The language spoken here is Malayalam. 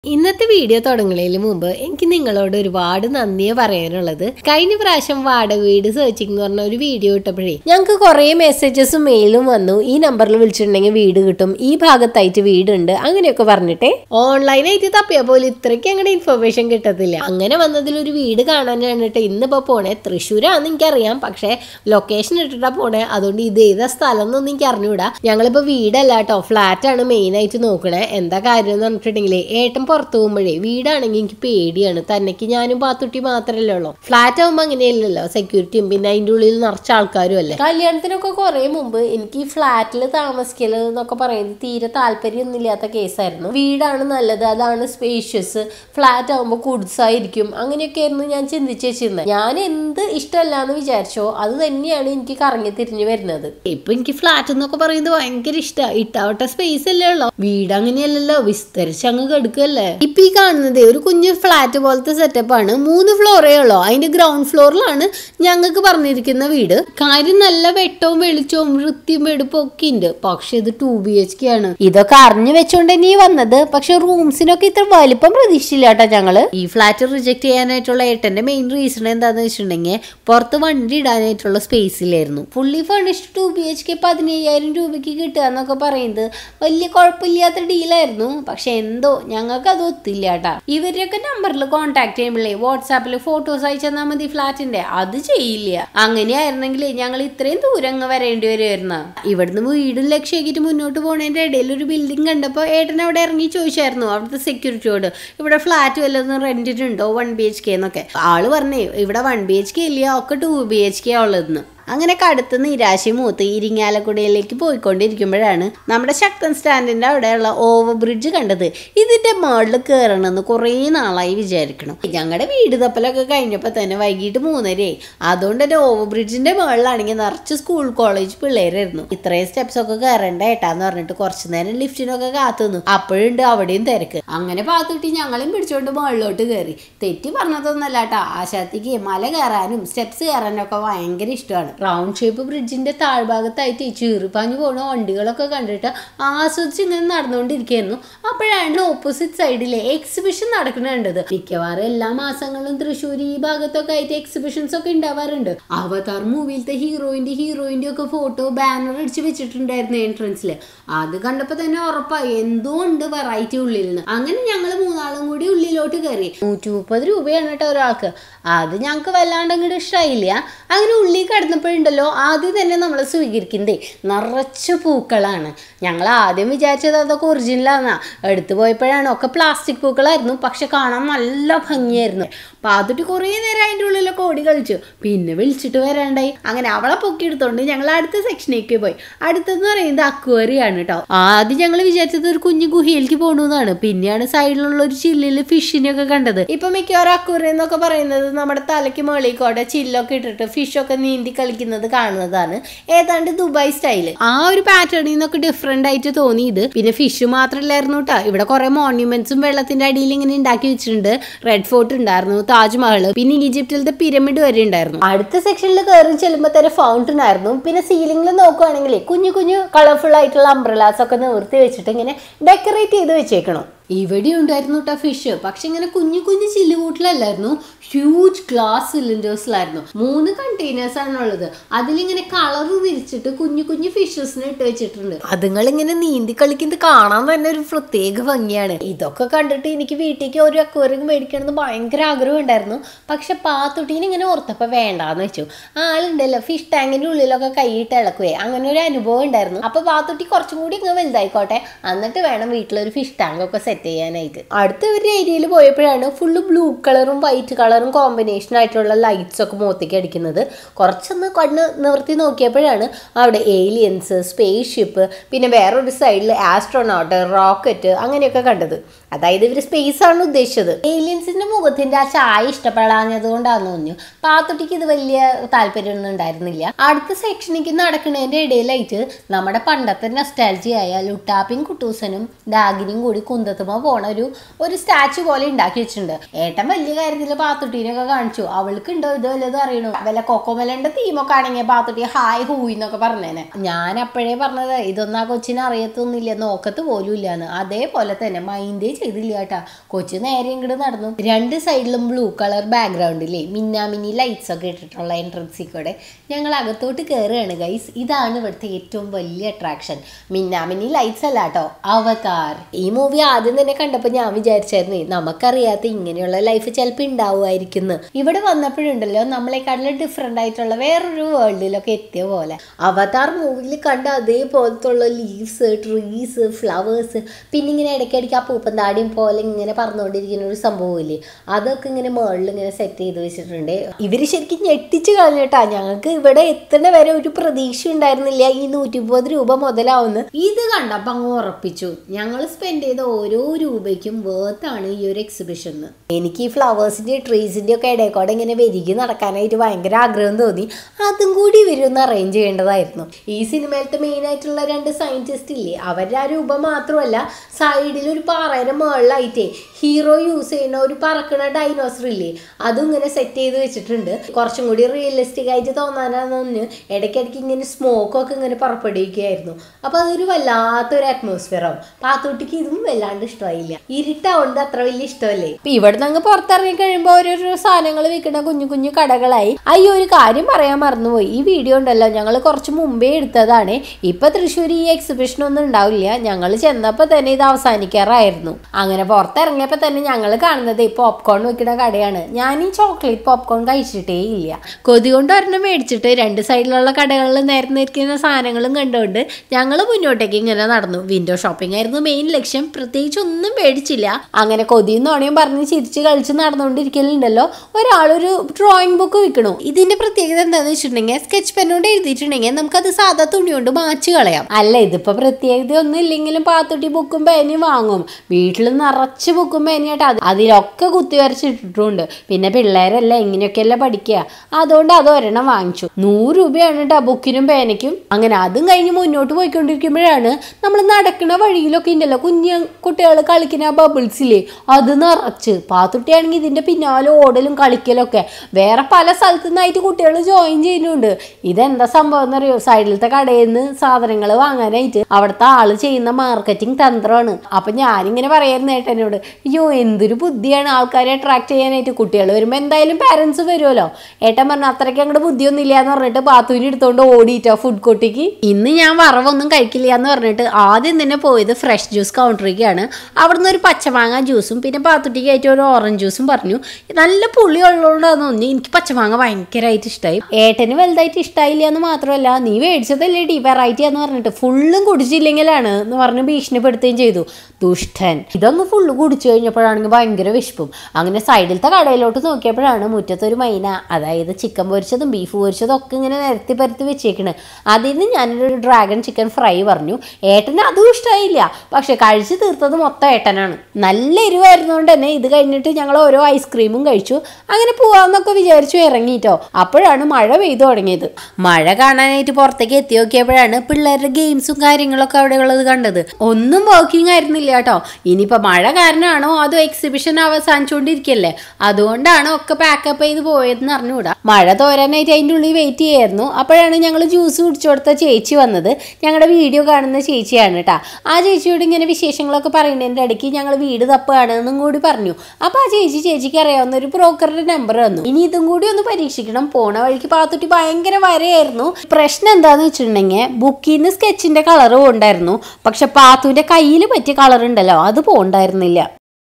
ഇന്നത്തെ വീഡിയോ തുടങ്ങുന്നതിന് മുമ്പ് എനിക്ക് നിങ്ങളോട് ഒരുപാട് നന്ദിയെ പറയാനുള്ളത് കഴിഞ്ഞ പ്രാവശ്യം വാടക വീട് സെർച്ചിങ് എന്ന് പറഞ്ഞ ഒരു വീഡിയോ ഇട്ടപ്പോഴേ ഞങ്ങൾക്ക് കുറേ മെസ്സേജസും മെയിലും വന്നു ഈ നമ്പറിൽ വിളിച്ചിട്ടുണ്ടെങ്കിൽ വീട് കിട്ടും ഈ ഭാഗത്തായിട്ട് വീടുണ്ട് അങ്ങനെയൊക്കെ പറഞ്ഞിട്ടേ ഓൺലൈനായിട്ട് തപ്പിയ പോലെ ഇത്രയ്ക്ക് അങ്ങനെ ഇൻഫർമേഷൻ കിട്ടത്തില്ല അങ്ങനെ വന്നതിൽ ഒരു വീട് കാണാൻ വേണ്ടിട്ട് ഇന്നിപ്പോ പോണേ തൃശ്ശൂരാന്ന് എനിക്കറിയാം പക്ഷേ ലൊക്കേഷൻ ഇട്ടിട്ടാ പോണേ അതുകൊണ്ട് ഇത് ഏതാ സ്ഥലം എന്നൊന്നും എനിക്ക് അറിഞ്ഞൂടാ ഞങ്ങളിപ്പോ വീടല്ല കേട്ടോ ഫ്ലാറ്റ് ആണ് മെയിൻ ആയിട്ട് നോക്കണേ എന്താ കാര്യം എന്ന് പറഞ്ഞിട്ടുണ്ടെങ്കിൽ ഏട്ടൻ പുറത്തു പോകുമ്പോഴേ വീടാണെങ്കിൽ എനിക്ക് പേടിയാണ് തന്നെക്ക് ഞാനും പാത്തുട്ടി മാത്രമല്ലേ ഉള്ളൂ ഫ്ലാറ്റ് ആകുമ്പോൾ അങ്ങനെയല്ലല്ലോ സെക്യൂരിറ്റിയും പിന്നെ അതിൻ്റെ ഉള്ളിൽ നിറച്ച ആൾക്കാരും അല്ലേ കല്യാണത്തിനൊക്കെ കുറേ മുമ്പ് എനിക്ക് ഈ ഫ്ലാറ്റിൽ താമസിക്കൽ എന്നൊക്കെ പറയുന്നത് തീരെ താല്പര്യമൊന്നുമില്ലാത്ത കേസായിരുന്നു വീടാണ് നല്ലത് അതാണ് സ്പേഷ്യസ് ഫ്ലാറ്റ് ആകുമ്പോൾ കുഡ്സായിരിക്കും അങ്ങനെയൊക്കെ ആയിരുന്നു ഞാൻ ചിന്തിച്ച് വെച്ചിരുന്നത് ഞാൻ എന്ത് ഇഷ്ടമല്ല എന്ന് വിചാരിച്ചോ അത് തന്നെയാണ് എനിക്ക് കറങ്ങി തിരിഞ്ഞു വരുന്നത് ഇപ്പൊ എനിക്ക് ഫ്ലാറ്റ് എന്നൊക്കെ പറയുന്നത് ഭയങ്കര ഇഷ്ടമാണ് ഇട്ടാവട്ടെ സ്പേസ് അല്ലേ ഉള്ളോ വീട് അങ്ങനെയല്ലല്ലോ വിസ്തരിച്ച് അങ്ങ് കെടുക്കല്ലേ ഇപ്പൊ ഈ കാണുന്നത് ഒരു കുഞ്ഞു ഫ്ലാറ്റ് പോലത്തെ സെറ്റപ്പ് ആണ് മൂന്ന് ഫ്ലോറേ ഉള്ളൂ അതിന്റെ ഗ്രൗണ്ട് ഫ്ലോറിലാണ് ഞങ്ങൾക്ക് പറഞ്ഞിരിക്കുന്ന വീട് കാര്യം നല്ല വെട്ടവും വെളിച്ചവും വൃത്തിയും വെടുപ്പും ഒക്കെ ഉണ്ട് പക്ഷെ ഇത് ടു ബി എച്ച് കെ ആണ് ഇതൊക്കെ അറിഞ്ഞു വെച്ചോണ്ട് നീ വന്നത് പക്ഷെ റൂംസിനൊക്കെ ഇത്ര വലിപ്പം പ്രതീക്ഷിച്ചില്ല കേട്ടോ ഞങ്ങള് ഈ ഫ്ലാറ്റ് റിജക്ട് ചെയ്യാനായിട്ടുള്ള ഏട്ടന്റെ മെയിൻ റീസൺ എന്താന്ന് വെച്ചിട്ടുണ്ടെങ്കിൽ പുറത്ത് വണ്ടി ഇടാനായിട്ടുള്ള സ്പേസ് ഇല്ലായിരുന്നു fully furnished two B H K പതിനയ്യായിരം രൂപയ്ക്ക് കിട്ടുക എന്നൊക്കെ പറയുന്നത് വലിയ കുഴപ്പമില്ലാത്ത ഡീലായിരുന്നു പക്ഷെ എന്തോ ഞങ്ങൾക്ക് അത് ഒത്തില്ല കേട്ടാ ഇവരുടെയൊക്കെ നമ്പറിൽ കോൺടാക്ട് ചെയ്യുമ്പോഴേ വാട്സാപ്പിൽ ഫോട്ടോസ് അയച്ചു തന്നാൽ മതി ഫ്ലാറ്റിന്റെ അത് ചെയ്യില്ല അങ്ങനെയായിരുന്നെങ്കിൽ ഞങ്ങൾ ഇത്രയും ദൂരം അങ്ങ് വരേണ്ടി വരുമായിരുന്നു ഇവിടുന്ന് വീടും ലക്ഷ്യമാക്കിയിട്ട് മുന്നോട്ട് പോണതിന്റെ ഇടയിൽ ഒരു ബിൽഡിംഗ് കണ്ടപ്പോൾ ഏട്ടൻ അവിടെ ഇറങ്ങി ചോദിച്ചായിരുന്നു അവിടുത്തെ സെക്യൂരിറ്റിയോട് ഇവിടെ ഫ്ലാറ്റ് വല്ലതും റെന്റിട്ടുണ്ടോ വൺ ബി എച്ച് കെ എന്നൊക്കെ ആള് പറഞ്ഞേ ഇവിടെ വൺ ബി എച്ച് കെ ഇല്ല ഒക്കെ ടു ബി എച്ച് കെ ഉള്ളതെന്ന് അങ്ങനെ കടുത്ത് നിരാശ മൂത്ത് ഇരിങ്ങാലക്കുടയിലേക്ക് പോയിക്കൊണ്ടിരിക്കുമ്പോഴാണ് നമ്മുടെ ശക്തൻ സ്റ്റാൻഡിന്റെ അവിടെയുള്ള ഓവർ ബ്രിഡ്ജ് കണ്ടത് ഇതിന്റെ മുകളിൽ കയറണമെന്ന് കുറേ നാളായി വിചാരിക്കണം ഞങ്ങളുടെ വീട് തപ്പലൊക്കെ കഴിഞ്ഞപ്പോൾ തന്നെ വൈകിട്ട് മൂന്നരയായി അതുകൊണ്ട് തന്നെ ഓവർ ബ്രിഡ്ജിന്റെ മുകളിലാണെങ്കിൽ നിറച്ച് സ്കൂൾ കോളേജ് പിള്ളേരായിരുന്നു ഇത്രയും സ്റ്റെപ്സ് ഒക്കെ കയറേണ്ട ഏട്ടാന്ന് പറഞ്ഞിട്ട് കുറച്ചു നേരം ലിഫ്റ്റിനൊക്കെ കാത്തു നിന്നു അപ്പോഴുണ്ട് അവിടെയും തിരക്ക് അങ്ങനെ പാത്തുട്ടി ഞങ്ങളെയും പിടിച്ചോണ്ട് മുകളിലോട്ട് കയറി തെറ്റി പറഞ്ഞതൊന്നല്ല കേട്ടോ ആശാത്തിക്ക് മല കയറാനും സ്റ്റെപ്സ് കയറാനും ഒക്കെ ഭയങ്കര ഇഷ്ടമാണ് റൗണ്ട് ഷേപ്പ് ബ്രിഡ്ജിന്റെ താഴ്ഭാഗത്തായിട്ട് ചീറിപ്പാഞ്ഞു പോണ വണ്ടികളൊക്കെ കണ്ടിട്ട് ആസ്വദിച്ച് ഇങ്ങനെ നടന്നുകൊണ്ടിരിക്കുകയായിരുന്നു അപ്പോഴാണ് ഓപ്പോസിറ്റ് സൈഡിലെ എക്സിബിഷൻ നടക്കുന്നുണ്ടത് മിക്കവാറും എല്ലാ മാസങ്ങളിലും തൃശ്ശൂർ ഈ ഭാഗത്തൊക്കെ ആയിട്ട് എക്സിബിഷൻസ് ഒക്കെ ഉണ്ടാവാറുണ്ട് അവതാർ മൂവിയിലത്തെ ഹീറോയിന്റെ ഹീറോയിന്റെ ഒക്കെ ഫോട്ടോ ബാനർ അടിച്ച് വെച്ചിട്ടുണ്ടായിരുന്നു എൻട്രൻസിൽ അത് കണ്ടപ്പോൾ തന്നെ ഉറപ്പായി എന്തോ ഉണ്ട് വെറൈറ്റി ഉള്ളിൽ നിന്ന് അങ്ങനെ ഞങ്ങൾ മൂന്നാളും കൂടി ഉള്ളിലോട്ട് കയറി നൂറ്റി മുപ്പത് രൂപയാണ് കേട്ടോ ഒരാൾക്ക് അത് ഞങ്ങൾക്ക് വല്ലാണ്ട് അങ്ങോട്ട് ഇഷ്ടമായില്ല അങ്ങനെ ഉള്ളിൽ കിടന്നപ്പോഴുണ്ടല്ലോ ആദ്യം തന്നെ നമ്മൾ സ്വീകരിക്കുന്നതേ നിറച്ച് പൂക്കളാണ് ഞങ്ങൾ ആദ്യം വിചാരിച്ചത് അതൊക്കെ ഒറിജിനലാന്നാ എടുത്തു പോയപ്പോഴാണ് ഒക്കെ പ്ലാസ്റ്റിക് പൂക്കളായിരുന്നു പക്ഷെ കാണാൻ നല്ല ഭംഗിയായിരുന്നു അപ്പം അതിട്ട് കുറേ നേരം അതിൻ്റെ ഉള്ളിലൊക്കെ ഓടി കളിച്ചു പിന്നെ വിളിച്ചിട്ട് വരാണ്ടായി അങ്ങനെ അവളെ പൊക്കി എടുത്തോണ്ട് ഞങ്ങൾ അടുത്ത സെക്ഷനിലേക്ക് പോയി അടുത്തെന്ന് പറയുന്നത് അക്വേറിയാണ് കേട്ടോ ആദ്യം ഞങ്ങൾ വിചാരിച്ചത് ഒരു കുഞ്ഞു ഗുഹയിലേക്ക് പോകണമെന്നാണ് പിന്നെയാണ് സൈഡിലുള്ള ഒരു ചില്ലിൽ ഫിഷിനെയൊക്കെ കണ്ടത് ഇപ്പൊ മിക്കവാറും അക്വേറി എന്നൊക്കെ പറയുന്നത് നമ്മുടെ തലയ്ക്ക് മുകളിക്കോട്ടെ ചില്ലൊക്കെ ഇട്ടിട്ട് ഫിഷൊക്കെ നീന്തി കളിക്കുന്നത് കാണുന്നതാണ് ഏതാണ്ട് ദുബായ് സ്റ്റൈല് ആ ഒരു പാറ്റേണിൽ നിന്നൊക്കെ ഡിഫറെന്റ് ആയിട്ട് തോന്നിയത് പിന്നെ ഫിഷ് മാത്രമല്ലായിരുന്നു കേട്ടോ ഇവിടെ കുറെ മോണ്യുമെന്റ്സും വെള്ളത്തിന്റെ അടിയിൽ ഇങ്ങനെ ഉണ്ടാക്കി വെച്ചിട്ടുണ്ട് റെഡ് ഫോർട്ട് ഉണ്ടായിരുന്നു താജ്മഹൽ പിന്നെ ഈജിപ്തിലത്തെ പിരമിഡ് വരെ ഉണ്ടായിരുന്നു അടുത്ത സെക്ഷനിൽ കയറി ചെല്ലുമ്പോൾ തന്നെ ഫൗണ്ടൻ ആയിരുന്നു പിന്നെ സീലിംഗിൽ നോക്കുവാണെങ്കിൽ കുഞ്ഞു കുഞ്ഞു കളർഫുൾ ആയിട്ടുള്ള അംബ്രലാസ് ഒക്കെ നിവർത്തി വെച്ചിട്ട് ഇങ്ങനെ ഡെക്കറേറ്റ് ചെയ്ത് വെച്ചേക്കണം ഇവിടെ ഉണ്ടായിരുന്നു കേട്ടോ ഫിഷ് പക്ഷെ ഇങ്ങനെ കുഞ്ഞു കുഞ്ഞു ചില്ലുകൂട്ടിലല്ലായിരുന്നു ഹ്യൂജ് ഗ്ലാസ് സിലിണ്ടേഴ്സിലായിരുന്നു മൂന്ന് കണ്ടെയ്നേഴ്സ് ആണ് ഉള്ളത് അതിലിങ്ങനെ കളർ വിരിച്ചിട്ട് കുഞ്ഞു കുഞ്ഞു ഫിഷസിനെ ഇട്ട് വെച്ചിട്ടുണ്ട് അതുങ്ങൾ ഇങ്ങനെ നീന്തി കളിക്കുന്നത് കാണാൻ തന്നെ ഒരു പ്രത്യേക ഭംഗിയാണ് ഇതൊക്കെ കണ്ടിട്ട് എനിക്ക് വീട്ടിലേക്ക് ഒരു അക്വേറിയം മേടിക്കണമെന്ന് ഭയങ്കര ആഗ്രഹം ഉണ്ടായിരുന്നു പക്ഷെ പാത്തുട്ടീനെ ഇങ്ങനെ ഓർത്തപ്പോ വേണ്ടാന്ന് വെച്ചു ആളുണ്ടല്ലോ ഫിഷ് ടാങ്കിന്റെ ഉള്ളിലൊക്കെ കൈയിട്ട് ഇളക്കുവേ അങ്ങനെ ഒരു അനുഭവം ഉണ്ടായിരുന്നു അപ്പൊ പാത്തുട്ടി കുറച്ചും കൂടി ഇങ്ങനെ വലുതായിക്കോട്ടെ എന്നിട്ട് വേണം വീട്ടിലൊരു ഫിഷ് ടാങ്ക് ഒക്കെ സെറ്റ് ചെയ്യാനായിട്ട് അടുത്ത ഒരു ഏരിയയിൽ പോയപ്പോഴാണ് ഫുള്ള് ബ്ലൂ കളറും വൈറ്റ് കളറും കോമ്പിനേഷൻ ആയിട്ടുള്ള ലൈറ്റ്സ് ഒക്കെ മുഖത്തേക്ക് അടിക്കുന്നത് കുറച്ചൊന്ന് കണ്ണ് നിവർത്തി നോക്കിയപ്പോഴാണ് അവിടെ ഏലിയൻസ് സ്പേസ് ഷിപ്പ് പിന്നെ വേറൊരു സൈഡിൽ ആസ്ട്രോനോട്ട് റോക്കറ്റ് അങ്ങനെയൊക്കെ കണ്ടത് അതായത് ഇവർ സ്പേസ് ആണ് ഉദ്ദേശിച്ചത് ഏലിയൻസിന്റെ മുഖത്തിന്റെ ആ ചായ ഇഷ്ടപ്പെടാഞ്ഞത് കൊണ്ടാന്ന് തോന്നുന്നു പാത്തുട്ടിക്ക് ഇത് വലിയ താല്പര്യമൊന്നും ഉണ്ടായിരുന്നില്ല അടുത്ത സെക്ഷനിലേക്ക് നടക്കുന്നതിന്റെ ഇടയിലായിട്ട് നമ്മുടെ പണ്ടത്തെ നസ്റ്റാലജി ആയ ലുട്ടാപ്പിയും കുട്ടൂസനും ഡാഗിനും കൂടി കുന്തത്തുമ പോണ ഒരു ഒരു സ്റ്റാച്ചു പോലെ ഉണ്ടാക്കി വെച്ചിട്ടുണ്ട് ഏട്ടൻ വലിയ കാര്യത്തിൽ പാത്തുട്ടീനൊക്കെ കാണിച്ചു അവൾക്ക് ഉണ്ടോ ഇത് വല്ലതും അറിയണു വല്ല കൊക്കോമലന്റെ തീമൊക്കെ ആണെങ്കിൽ പാത്തുട്ടി ഹായ് ഹൂയി എന്നൊക്കെ പറഞ്ഞേനെ ഞാൻ അപ്പോഴേ പറഞ്ഞത് ഇതൊന്നും ആ കൊച്ചിനെ അറിയത്തൊന്നുമില്ല നോക്കത്ത് പോലും ഇല്ലാന്ന് അതേപോലെ തന്നെ മൈൻഡേ ചെയ്തില്ല കേട്ടാ കൊച്ചു നേരെ ഇങ്ങോട്ട് നടന്നു രണ്ട് സൈഡിലും ബ്ലൂ കളർ ബാക്ക്ഗ്രൗണ്ടില്ലേ മിന്നാമിനി ലൈറ്റ്സ് ഒക്കെ ഇട്ടിട്ടുള്ള എൻട്രൻസിൽ കൂടെ ഞങ്ങൾ അകത്തോട്ട് കയറുകയാണ് ഗൈസ് ഇതാണ് ഇവിടുത്തെ ഏറ്റവും വലിയ അട്രാക്ഷൻ മിന്നാമിനി ലൈറ്റ്സ് അല്ല കേട്ടോ അവതാർ ഈ മൂവി ആദ്യം തന്നെ കണ്ടപ്പോൾ ഞാൻ വിചാരിച്ചായിരുന്നു നമുക്കറിയാത്ത ഇങ്ങനെയുള്ള ലൈഫ് ചിലപ്പോൾ ഉണ്ടാവുമായിരിക്കുന്നു ഇവിടെ വന്നപ്പോഴുണ്ടല്ലോ നമ്മളെക്കാട്ടിലും ഡിഫറെൻ്റ് ആയിട്ടുള്ള വേറൊരു വേൾഡിലൊക്കെ എത്തിയ പോലെ അവതാർ മൂവിയിൽ കണ്ട അതേപോലത്തുള്ള ലീവ്സ് ട്രീസ് ഫ്ലവേഴ്സ് പിന്നെ ഇങ്ങനെ ഇടയ്ക്കിടയ്ക്ക് ആ പൂപ്പന്താടിയും പോലെ ഇങ്ങനെ പറന്നുകൊണ്ടിരിക്കുന്ന ഒരു സംഭവമില്ലേ അതൊക്കെ ഇങ്ങനെ മുകളിൽ ഇങ്ങനെ സെറ്റ് ചെയ്ത് വെച്ചിട്ടുണ്ട് ഇവര് ശരിക്കും ഞെട്ടിച്ച് കളഞ്ഞിട്ടാ ഞങ്ങൾക്ക് ഇവിടെ എത്തേണ്ട വരെ ഒരു പ്രതീക്ഷ ഉണ്ടായിരുന്നില്ല ഈ നൂറ്റി മുപ്പത് രൂപ മുതലാവുന്ന ഇത് കണ്ടപ്പോൾ അങ്ങ് ഉറപ്പിച്ചു ഞങ്ങൾ സ്പെൻഡ് ചെയ്ത ഓരോ രൂപയ്ക്കും വേർത്താണ് ഈ ഒരു എക്സിബിഷൻ എനിക്ക് ഈ ഫ്ലവേഴ്സിന്റെ ട്രീസിന്റെ ഒക്കെ ഇടയ്ക്കോടെ ഇങ്ങനെ വരികി നടക്കാനായിട്ട് ഭയങ്കര ആഗ്രഹം തോന്നി അതും കൂടി ഇവരൊന്ന് അറേഞ്ച് ചെയ്യേണ്ടതായിരുന്നു ഈ സിനിമയിലത്തെ മെയിൻ ആയിട്ടുള്ള രണ്ട് സയന്റിസ്റ്റ് ഇല്ലേ അവരുടെ ആ രൂപം മാത്രമല്ല സൈഡിൽ ഒരു പാറയുടെ മുകളിലായിട്ടേ ഹീറോ യൂസ് ചെയ്യുന്ന ഒരു പറക്കണ ഡൈനോസർ ഇല്ലേ അതും ഇങ്ങനെ സെറ്റ് ചെയ്ത് വെച്ചിട്ടുണ്ട് കുറച്ചും കൂടി റിയലിസ്റ്റിക് ആയിട്ട് തോന്നാനാന്ന് ഇടയ്ക്കിടയ്ക്ക് ഇങ്ങനെ സ്മോക്ക് ഒക്കെ ഇങ്ങനെ പുറപ്പെടുവിക്കുകയായിരുന്നു അപ്പൊ അതൊരു വല്ലാത്തൊരു അറ്റ്മോസ്ഫിയർ ആവും പാത്തൂട്ടിക്ക് ഇതും വല്ലാണ്ട് ഇഷ്ടമായില്ല ഇരുട്ടാവുണ്ട് അത്ര വലിയ ഇഷ്ടമല്ലേ ഇപ്പൊ ഇവിടെ നിന്ന് പുറത്തിറങ്ങി കഴിയുമ്പോൾ ഓരോരോ സാധനങ്ങൾ വിൽക്കുന്ന കുഞ്ഞു കുഞ്ഞു കടകളായി അയ്യോ ഒരു കാര്യം പറയാൻ മറന്നുപോയി ഈ വീഡിയോ ഉണ്ടല്ലോ ഞങ്ങൾ കുറച്ച് മുമ്പേ എടുത്തതാണ് ഇപ്പൊ തൃശ്ശൂർ ഈ എക്സിബിഷൻ ഒന്നും ഉണ്ടാവില്ല ഞങ്ങൾ ചെന്നപ്പോൾ തന്നെ ഇത് അവസാനിക്കാറായിരുന്നു അങ്ങനെ പുറത്തിറങ്ങിയപ്പോൾ തന്നെ ഞങ്ങൾ കാണുന്നത് ഈ പോപ്കോൺ വെക്കുന്ന കടയാണ് ഞാൻ ഈ ചോക്ലേറ്റ് പോപ്കോൺ കഴിച്ചിട്ടേ ഇല്ല കൊതി കൊണ്ട് ഒരെണ്ണം മേടിച്ചിട്ട് രണ്ട് സൈഡിലുള്ള കടകളിൽ നേരത്തെ നിൽക്കുന്ന സാധനങ്ങളും കണ്ടുകൊണ്ട് ഞങ്ങൾ മുന്നോട്ടേക്ക് ഇങ്ങനെ നടന്നു വിൻഡോ ഷോപ്പിംഗ് ആയിരുന്നു മെയിൻ ലക്ഷ്യം പ്രത്യേകിച്ച് ഒന്നും മേടിച്ചില്ല അങ്ങനെ കൊതിയും നോണയും പറഞ്ഞ് ചിരിച്ച് കളിച്ച് നടന്നുകൊണ്ടിരിക്കലുണ്ടല്ലോ ഒരാളൊരു ഡ്രോയിങ് ബുക്ക് വിൽക്കണു ഇതിന്റെ പ്രത്യേകത എന്താണെന്ന് വെച്ചിട്ടുണ്ടെങ്കിൽ സ്കെച്ച് പെന്നോണ്ട് എഴുതിയിട്ടുണ്ടെങ്കിൽ നമുക്കത് സാധാ തുണി കൊണ്ട് മാച്ച് കളയാം അല്ല ഇതിപ്പോ പ്രത്യേകത ഒന്നും ഇല്ലെങ്കിലും പാത്തുട്ടി ബുക്കും പേനയും വാങ്ങും വീട്ടിൽ നിറച്ച് ബുക്കും പേനയായിട്ട് അത് അതിലൊക്കെ കുത്തി വരച്ചിട്ടിട്ടുണ്ട് പിന്നെ പിള്ളേരല്ല എങ്ങനെയൊക്കെയല്ല പഠിക്കുക അതുകൊണ്ട് അത് ഒരെണ്ണം വാങ്ങിച്ചു നൂറ് രൂപയാണ് കേട്ടോ ബുക്കിനും പേനയ്ക്കും അങ്ങനെ അതും കഴിഞ്ഞ് മുന്നോട്ട് പോയിക്കൊണ്ടിരിക്കുമ്പോഴാണ് നമ്മൾ നടക്കുന്ന വഴിയിലൊക്കെ ഉണ്ടല്ലോ കുഞ്ഞു കുട്ടികൾ കളിക്കുന്ന ആ ബബിൾസ് ഇല്ലേ അത് നിറച്ച് പാത്തുട്ടിയാണെങ്കിൽ ഇതിന്റെ പിന്നാലെ ഓടലും കളിക്കലൊക്കെ വേറെ പല സ്ഥലത്തു നിന്നായിട്ട് കുട്ടികൾ ജോയിൻ ചെയ്യുന്നുണ്ട് ഇതെന്താ സംഭവം എന്നറിയോ സൈഡിലത്തെ കടയിൽ നിന്ന് സാധനങ്ങൾ വാങ്ങാനായിട്ട് അവിടുത്തെ ആള് ചെയ്യുന്ന മാർക്കറ്റിംഗ് തന്ത്രമാണ് അപ്പൊ ഞാനിങ്ങനെ പറയായിരുന്നു ഏട്ടനോട് അയ്യോ എന്തൊരു ബുദ്ധിയാണ് ആൾക്കാരെ അട്രാക്ട് ചെയ്യാനായിട്ട് കുട്ടികൾ വരുമ്പോൾ എന്തായാലും പാരന്റ്സ് വരുമല്ലോ ഏട്ടൻ പറഞ്ഞു അത്രയ്ക്ക് അങ്ങോട്ട് ബുദ്ധിയൊന്നും ഇല്ല എന്ന് പറഞ്ഞിട്ട് പാത്തൂരി എടുത്തോണ്ട് ഓടിയിട്ടോ ഫുഡ് കോർട്ടിക്ക് ഇന്ന് ഞാൻ വറവൊന്നും കഴിക്കില്ല എന്ന് പറഞ്ഞിട്ട് ആദ്യം തന്നെ പോയത് ഫ്രഷ് ജ്യൂസ് കൗണ്ടറിലേക്കാണ് അവിടുന്ന് ഒരു പച്ചമാങ്ങ ജ്യൂസും പിന്നെ പാത്തുട്ടിക്കായിട്ട് ഒരു ഓറഞ്ച് ജ്യൂസും പറഞ്ഞു നല്ല പുളി ഉള്ളതുകൊണ്ടാന്ന് തോന്നി എനിക്ക് പച്ചമാങ്ങ ഭയങ്കരമായിട്ട് ഇഷ്ടമായി ഏട്ടന് വലുതായിട്ട് ഇഷ്ടമായില്ല എന്ന് മാത്രമല്ല നീ മേടിച്ചതല്ലേ ഡി വെറൈറ്റി എന്ന് പറഞ്ഞിട്ട് ഫുള്ളും കുടിച്ചില്ലെങ്കിലാണ് എന്ന് പറഞ്ഞ് ഭീഷണിപ്പെടുത്തുകയും ചെയ്തു ദുഷ്ടൻ ഇതൊന്ന് ഫുള്ള് കുടിച്ചു കഴിഞ്ഞപ്പോഴാണെങ്കിൽ ഭയങ്കര വിശപ്പും അങ്ങനെ സൈഡിലത്തെ കടയിലോട്ട് നോക്കിയപ്പോഴാണ് മുറ്റത്തൊരു മൈന അതായത് ചിക്കൻ പൊരിച്ചതും ബീഫ് പൊരിച്ചതും ഒക്കെ ഇങ്ങനെ നിരത്തി പരത്തി വെച്ചേക്കണ് അതിൽ നിന്ന് ഞാനൊരു ഡ്രാഗൺ ചിക്കൻ ഫ്രൈ പറഞ്ഞു ഏട്ടന് അതും ഇഷ്ടമായില്ല പക്ഷെ കഴിച്ചു തീർത്തത് മൊത്തം ഏട്ടനാണ് നല്ല എരിവായിരുന്നുകൊണ്ട് തന്നെ ഇത് കഴിഞ്ഞിട്ട് ഞങ്ങൾ ഓരോ ഐസ്ക്രീമും കഴിച്ചു അങ്ങനെ പോവാന്നൊക്കെ വിചാരിച്ചു ഇറങ്ങിയിട്ടോ അപ്പോഴാണ് മഴ പെയ്തു തുടങ്ങിയത് മഴ കാണാനായിട്ട് പുറത്തേക്ക് എത്തി നോക്കിയപ്പോഴാണ് പിള്ളേരുടെ ഗെയിംസും കാര്യങ്ങളൊക്കെ അവിടെ ഉള്ളത് കണ്ടത് ഒന്നും വർക്കിംഗ് ആയിരുന്നില്ല കേട്ടോ ഇനിയിപ്പോൾ മഴ കാരണമാണോ അതോ എക്സിബിഷൻ അവസാനിച്ചുകൊണ്ടിരിക്കല്ലേ അതുകൊണ്ടാണ് ഒക്കെ പാക്കപ്പ് ചെയ്ത് പോയതെന്ന് അറിഞ്ഞുകൂടാ മഴ തോരാനായിട്ട് അതിൻ്റെ ഉള്ളിൽ വെയിറ്റ് ചെയ്യായിരുന്നു അപ്പോഴാണ് ഞങ്ങൾ ജ്യൂസ് കുടിച്ചു കൊടുത്ത ചേച്ചി വന്നത് ഞങ്ങളുടെ വീഡിയോ കാണുന്ന ചേച്ചിയാണ് കേട്ടോ ആ ചേച്ചിയോട് ഇങ്ങനെ വിശേഷങ്ങളൊക്കെ പറയുന്നതിൻ്റെ ഇടയ്ക്ക് ഞങ്ങൾ വീട് തപ്പുകയാണ് എന്നും കൂടി പറഞ്ഞു അപ്പോൾ ആ ചേച്ചി ചേച്ചിക്ക് അറിയാവുന്ന ഒരു ബ്രോക്കറുടെ നമ്പർ തന്നു ഇനി ഇതും കൂടി ഒന്ന് പരീക്ഷിക്കണം പോണ വഴിക്ക് പാത്തുട്ടി ഭയങ്കര വരയായിരുന്നു പ്രശ്നം എന്താന്ന് വെച്ചിട്ടുണ്ടെങ്കിൽ ബുക്കിൽ നിന്ന് സ്കെച്ചിന്റെ കളർ പോണ്ടായിരുന്നു പക്ഷെ പാത്തുവിന്റെ കയ്യിൽ പറ്റിയ കളർ ഉണ്ടല്ലോ അത് പോണ്ടായിരുന്നില്ല